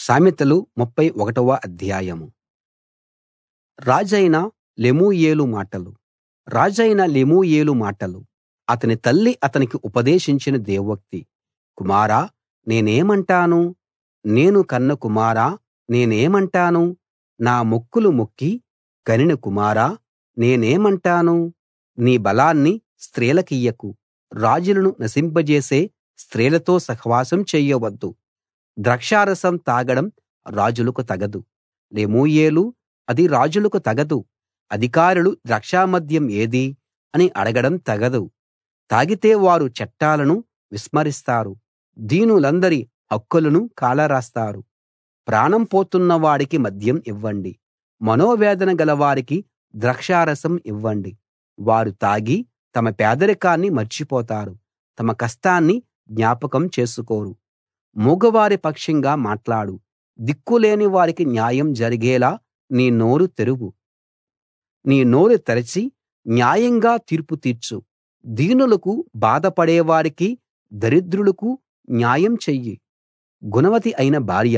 సామెతలు 31వ అధ్యాయం రాజైన లెమూయేలు మాటలు రాజైన లెమూయేలు మాటలు అతని తల్లి అతనికి ఉపదేశించిన దేవోక్తి కుమారా నేనేమంటాను నేను కన్న కుమారా నేనేమంటాను నా మొక్కులు మొక్కి కనిన కుమారా నేనేమంటాను నీ బలాన్ని స్త్రీలకియ్యకు రాజులను నశింపజేసే స్త్రీలతో సహవాసం చెయ్యవద్దు ద్రాక్షారసం తాగడం రాజులకు తగదు లెమూయేలూ అది రాజులకు తగదు అధికారులు ద్రాక్షమద్యం ఏది అని అడగడం తగదు తాగితే వారు చట్టాలను విస్మరిస్తారు దీనులందరి హక్కులను కాలరాస్తారు ప్రాణం పోతున్న వాడికి మద్యం ఇవ్వండి మనోవేదన గలవారికి ద్రాక్షారసం ఇవ్వండి వారు తాగి తమ పేదరికాన్ని మర్చిపోతారు తమ కష్టాన్ని జ్ఞాపకం చేసుకోరు మూగవారి పక్షంగా మాట్లాడు దిక్కులేని వారికి న్యాయం జరిగేలా నీ నోరు తెరువు నీ నోరు తెరచి న్యాయంగా తీర్పు తీర్చు దీనులకు బాధపడేవారికి దరిద్రులకు న్యాయం చెయ్యి గుణవతి అయిన భార్య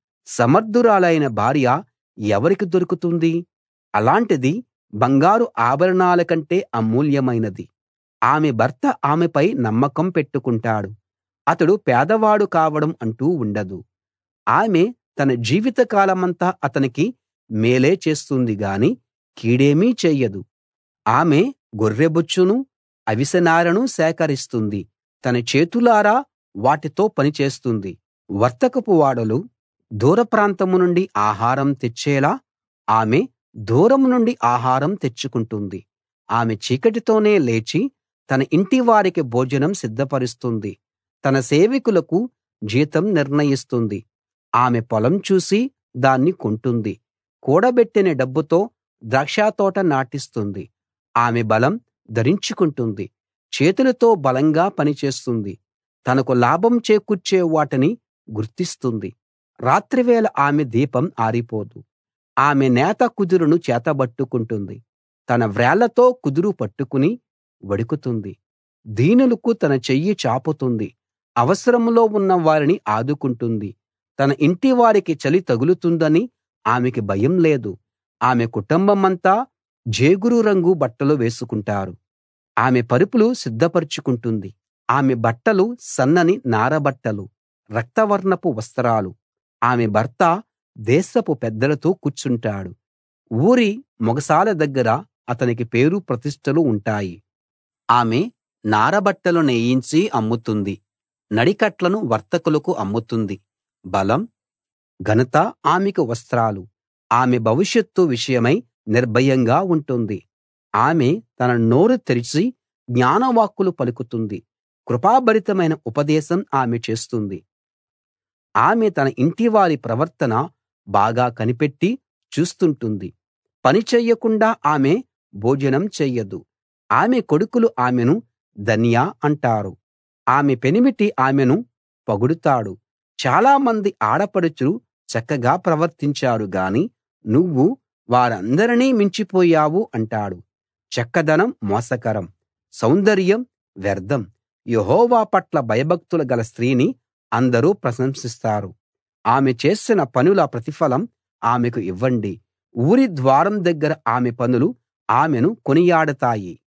సమర్థురాలైన భార్య ఎవరికి దొరుకుతుంది అలాంటిది బంగారు ఆభరణాల కంటే అమూల్యమైనది ఆమె భర్త ఆమెపై నమ్మకం పెట్టుకుంటాడు అతడు పేదవాడు కావడం అంటూ ఉండదు ఆమె తన జీవితకాలమంతా అతనికి మేలే చేస్తుంది గాని కీడేమీ చెయ్యదు ఆమె గొర్రెబొచ్చును అవిసెనారను సేకరిస్తుంది తన చేతులారా వాటితో పని చేస్తుంది వర్తకపు ఓడలు దూర ప్రాంతం నుండి ఆహారం తెచ్చేలా ఆమె దూరం నుండి ఆహారం తెచ్చుకుంటుంది ఆమె చీకటితోనే లేచి తన ఇంటివారికి భోజనం సిద్ధపరుస్తుంది తన సేవకులకు జీతం నిర్ణయిస్తుంది ఆమె పొలం చూసి దాన్ని కొంటుంది కూడబెట్టిన డబ్బుతో ద్రాక్షతోట నాటిస్తుంది ఆమె బలం ధరించుకుంటుంది చేతులతో బలంగా పనిచేస్తుంది తనకు లాభం చేకూర్చే వాటిని గుర్తిస్తుంది రాత్రివేళ ఆమె దీపం ఆరిపోదు ఆమె నేత కుదురును చేతబట్టుకుంటుంది తన వ్రేళ్లతో కుదురు పట్టుకుని వడుకుతుంది దీనులకు తన చెయ్యి చాపుతుంది అవసరంలో ఉన్న వారిని ఆదుకుంటుంది తన ఇంటివారికి చలి తగులుతుందని ఆమెకి భయం లేదు ఆమె కుటుంబమంతా జేగురు రంగు బట్టలు వేసుకుంటారు ఆమె పరుపులు సిద్ధపరచుకుంటుంది ఆమె బట్టలు సన్నని నారబట్టలు రక్తవర్ణపు వస్త్రాలు ఆమె భర్త దేశపు పెద్దలతో కూర్చుంటాడు ఊరి మొగసాల దగ్గర అతనికి పేరు ప్రతిష్టలు ఉంటాయి ఆమె నారబట్టలు నేయించి అమ్ముతుంది నడికట్లను వర్తకులకు అమ్ముతుంది బలం ఘనత ఆమెకు వస్త్రాలు ఆమె భవిష్యత్తు విషయమై నిర్భయంగా ఉంటుంది ఆమె తన నోరు తెరిచి జ్ఞానవాక్కులు పలుకుతుంది కృపాభరితమైన ఉపదేశం ఆమె చేస్తుంది ఆమె తన ఇంటివారి ప్రవర్తన బాగా కనిపెట్టి చూస్తుంటుంది పని చెయ్యకుండా ఆమె భోజనం చెయ్యదు ఆమె కొడుకులు ఆమెను ధన్య అంటారు ఆమె పెనిమిటి ఆమెను పొగుడుతాడు చాలామంది ఆడపడుచులు చక్కగా ప్రవర్తించారు గాని నువ్వు వారందరినీ మించిపోయావు అంటాడు చక్కదనం మోసకరం సౌందర్యం వ్యర్థం యెహోవా పట్ల భయభక్తులు గల స్త్రీని అందరూ ప్రశంసిస్తారు ఆమె చేసిన పనుల ప్రతిఫలం ఆమెకు ఇవ్వండి ఊరి ద్వారం దగ్గర ఆమె పనులు ఆమెను కొనియాడతాయి